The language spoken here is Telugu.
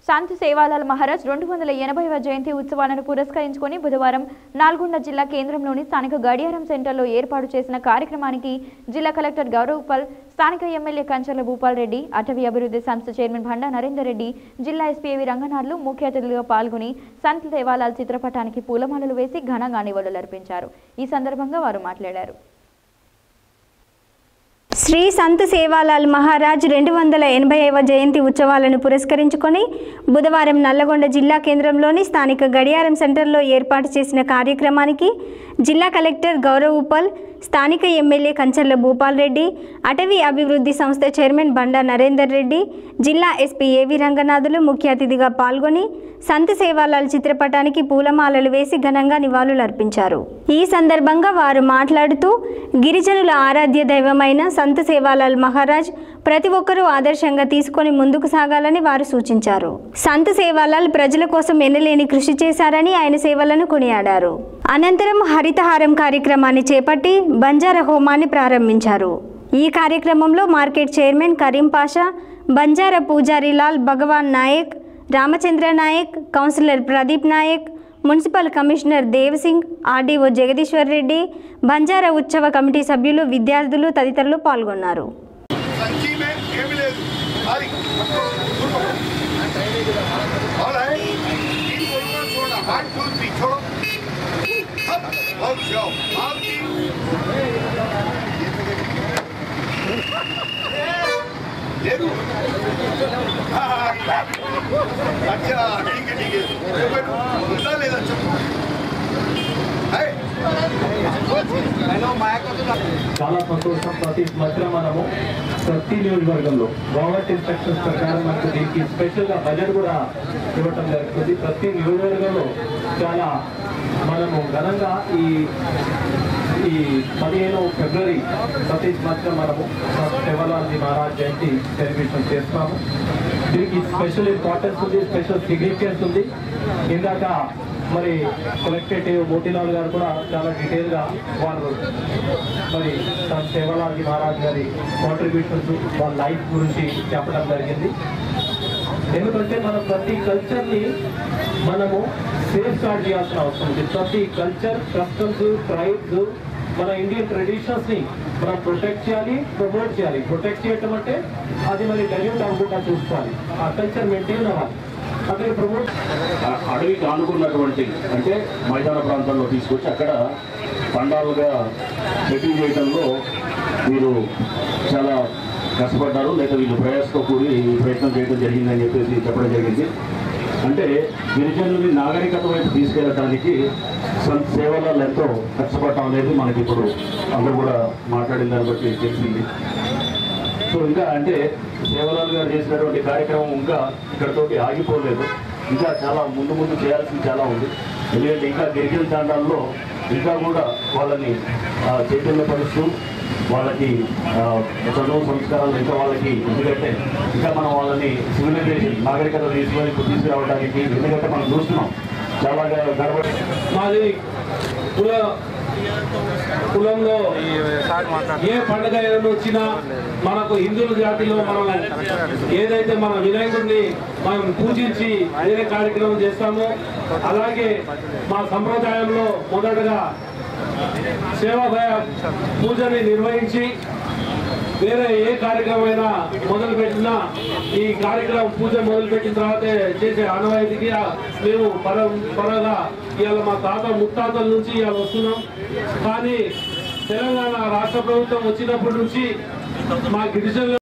సంత్ సేవాలాల్ మహారాజ్ రెండు వందల ఎనభైవ జయంతి ఉత్సవాలను పురస్కరించుకొని బుధవారం నల్గొండ జిల్లా కేంద్రంలోని స్థానిక గడియారం సెంటర్లో ఏర్పాటు చేసిన కార్యక్రమానికి జిల్లా కలెక్టర్ గౌరవ్ పాల్ స్థానిక ఎమ్మెల్యే కంచర్ల భూపాల్ రెడ్డి అటవీ అభివృద్ధి సంస్థ చైర్మన్ భండా నరేందర్ రెడ్డి జిల్లా ఎస్పీఏవి రంగనాథ్లు ముఖ్య అతిథులుగా పాల్గొని సంత్ సేవాలాల్ చిత్రపటానికి పూలమాలలు వేసి ఘనంగా నివాళులర్పించారు ఈ సందర్భంగా వారు మాట్లాడారు శ్రీ సంత్ సేవాలాల్ మహారాజ్ రెండు వందల ఎనభై ఐవ జయంతి ఉత్సవాలను పురస్కరించుకొని బుధవారం నల్లగొండ జిల్లా కేంద్రంలోని స్థానిక గడియారం సెంటర్లో ఏర్పాటు చేసిన కార్యక్రమానికి జిల్లా కలెక్టర్ గౌరవ్ ఉపల్ స్థానిక ఎమ్మెల్యే కంచర్ల భూపాల్ రెడ్డి అటవీ అభివృద్ధి సంస్థ చైర్మన్ బండా నరేందర్ రెడ్డి జిల్లా ఎస్పీ ఏవి రంగనాథులు ముఖ్య అతిథిగా పాల్గొని సంత్ సేవాలాల్ చిత్రపటానికి పూలమాలలు వేసి ఘనంగా నివాళులర్పించారు ఈ సందర్భంగా వారు మాట్లాడుతూ గిరిజనుల ఆరాధ్య దైవమైన సంత్ సేవాలాల్ మహారాజ్ ప్రతి ఒక్కరూ ఆదర్శంగా తీసుకొని ముందుకు సాగాలని వారు సూచించారు సంత్ సేవాలాల్ ప్రజల కోసం ఎన్నలేని కృషి చేశారని ఆయన సేవలను కొనియాడారు అనంతరం హరితహారం కార్యక్రమాన్ని చేపట్టి బంజారా హోమాన్ని ప్రారంభించారు ఈ కార్యక్రమంలో మార్కెట్ చైర్మన్ కరీం పాషా బంజారా పూజారి Lal Bhagwan Naik Ramachandra Naik councillor Pradeep Naik municipal commissioner Dev Singh RDO Jagadishwar Reddy Banjara ఉత్సవ కమిటీ సభ్యులు విద్యార్థులు తదితరులు పాల్గొన్నారు సంచి మే ఏమీ లేదు అది ఆల్ है तीन बोलना छोड़ा वन टू थ्री छोड़ो अब बहुत जाओ आपकी లేదు अच्छा ठीक है ठीक है ఉందా లేదా చెప్పు है చాలా సంతోషం ప్రతి సంవత్సరం మనము ప్రతి నియోజకవర్గంలో గవర్నమెంట్ ఇన్స్ట్రక్షన్స్ ప్రకారం మనకు దీనికి స్పెషల్ గా బడ్జెట్ కూడా ఇవ్వటం జరుగుతుంది ప్రతి నియోజకవర్గంలో చాలా మనము ఘనంగా ఈ ఈ పదిహేను ఫిబ్రవరి ప్రతి సంవత్సరం మనము శివలాల్జీ మహారాజ్ జయంతి సెలబ్రేషన్ చేస్తున్నాము దీనికి స్పెషల్ ఇంపార్టెన్స్ ఉంది స్పెషల్ సిగ్నిఫికెన్స్ ఉంది ఇందాక మరి కలెక్టరేట్ మోతీలాల్ గారు కూడా చాలా డీటెయిల్ గా వాళ్ళు మరి తన సేవలాల్జీ మహారాజ్ గారి కాంట్రిబ్యూషన్స్ వాళ్ళ లైఫ్ గురించి చెప్పడం జరిగింది ఎందుకంటే మనం ప్రతి కల్చర్ ని మనము సేఫ్ గార్డ్ చేయాల్సిన అవసరం ఉంది ప్రతి కల్చర్ కస్టమ్స్ ట్రైబ్స్ మన ఇండియన్ ట్రెడిషన్స్ ని మనం ప్రొటెక్ట్ చేయాలి ప్రమోట్ చేయాలి ప్రొటెక్ట్ చేయటం అంటే అది మరి డైల్యూట్ అవ్వకుండా చూసుకోవాలి ఆ కల్చర్ మెయింటైన్ అవ్వాలి అక్కడ ప్రమోట్ ఆ- అడవికి ఆనుకున్నటువంటి అంటే మైదాన ప్రాంతంలో తీసుకొచ్చి అక్కడ పండాలుగా సెటిల్ చేయడంలో మీరు చాలా కష్టపడ్డారు లేదా వీళ్ళు ప్రయాసతో కూడి ఈ ప్రయత్నం చేయడం జరిగిందని చెప్పేసి చెప్పడం జరిగింది అంటే గిరిజనుల్ని నాగరికత వైపు తీసుకెళ్ళడానికి సంత్ సేవలలో ఎంతో కష్టపడటం అనేది మనకి ఇప్పుడు అందరూ కూడా మాట్లాడిన దాన్ని బట్టి తెలిసింది సో ఇంకా అంటే దేవలాల్ గారు చేసినటువంటి కార్యక్రమం ఇంకా ఇక్కడతోటి ఆగిపోలేదు ఇంకా చాలా ముందు ముందు చేయాల్సింది చాలా ఉంది ఎందుకంటే ఇంకా గిరిజన తాండాల్లో ఇంకా కూడా వాళ్ళని ఆ, చైతన్యపరుస్తూ వాళ్ళకి ఆ, చదువు సంస్కారాలు ఇంకా వాళ్ళకి ఎందుకంటే ఇంకా మనం వాళ్ళని సివిలైజేషన్ నాగరికత తీసుకొని తీసుకురావడానికి ఎందుకంటే మనం చూస్తున్నాం చాలా గర్వ మాది కుల కులంలో ఏ పండుగ ఏదైనా వచ్చినా మనకు హిందువుల జాతిలో మనం ఏదైతే మన వినాయకుడిని మనం పూజించి వేరే కార్యక్రమం చేస్తామో అలాగే మా సంప్రదాయంలో మొదటగా సేవాభయ పూజని నిర్వహించి వేరే ఏ కార్యక్రమం అయినా మొదలు పెట్టినా ఈ కార్యక్రమం పూజ మొదలు పెట్టిన తర్వాతే చేసే ఆనవాయితీకి ఆ మేము పరంపరగా ఇవాళ మా తాత ముత్తాతల నుంచి ఇవాళ వస్తున్నాం కానీ తెలంగాణ రాష్ట్ర ప్రభుత్వం వచ్చినప్పటి నుంచి మా గిరిజనులు